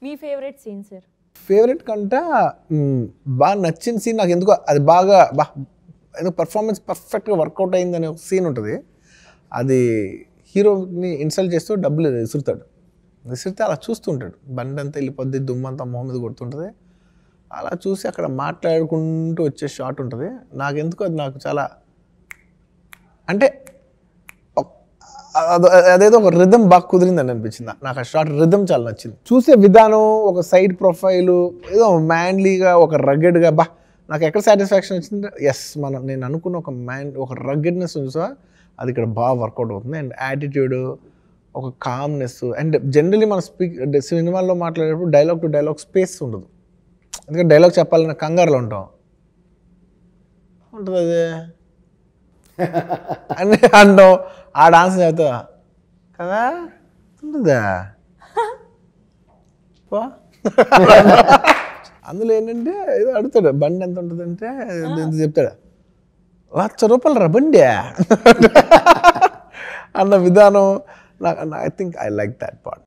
మీ favourite scene sir favourite కంట మ్, బాగా నచ్చిన సీన్ నాకు ఎందుకో అది బాగా బా ఎందుకు పర్ఫార్మెన్స్ పర్ఫెక్ట్గా వర్కౌట్ అయిందనే ఒక సీన్ ఉంటుంది అది హీరోని ఇన్సల్ట్ చేస్తూ డబ్బులు విసురుతాడు విసిరితే అలా చూస్తుంటాడు బండి అంతా వెళ్ళిపోద్ది దుమ్మంతా మొహం మీద కొడుతుంటుంది అలా చూసి అక్కడ మాట్లాడుకుంటూ వచ్చే షాట్ ఉంటుంది నాకు ఎందుకో అది నాకు చాలా అంటే ఒక్- అదో- అదేదో ఒక రిధం బాగా కుదిరిందని అనిపించింది నా- నాకు ఆ షార్ట్ రిధం చాలా నచ్చింది చూసే విధానం ఒక సైడ్ ప్రొఫైలు ఏదో మ్యాన్లీగా ఒక రగ్గెడ్గా బా నాకు ఎక్కడ సాటిస్ఫాక్షన్ వచ్చింది ఎస్ మనం నేను అనుకున్న ఒక మ్యాన్ ఒక రగ్గెడ్నెస్ చూసా అది ఇక్కడ బాగా వర్కౌట్ అవుతుంది అండ్ యాటిట్యూడ్ ఒక కామ్నెస్ అండ్ జనరలీ మన స్పీక్ సినిమాల్లో మాట్లాడేటప్పుడు డైలాగ్ టు డైలాగ్ స్పేస్ ఉండదు ఎందుకంటే డైలాగ్ చెప్పాలన్న కంగారులో ఉంటాం ఉంటుంది అదే అని అంటాం ఆ డాన్స్ చేస్తా కదా ఉంటుందా పో. అందులో ఏంటంటే ఏదో అడుగుతాడు బండి ఎంత ఉంటుందంటే ఎంత చెప్తాడు లక్ష రూపాయలు రా బండి అన్న విధానం నాకు I think I like that part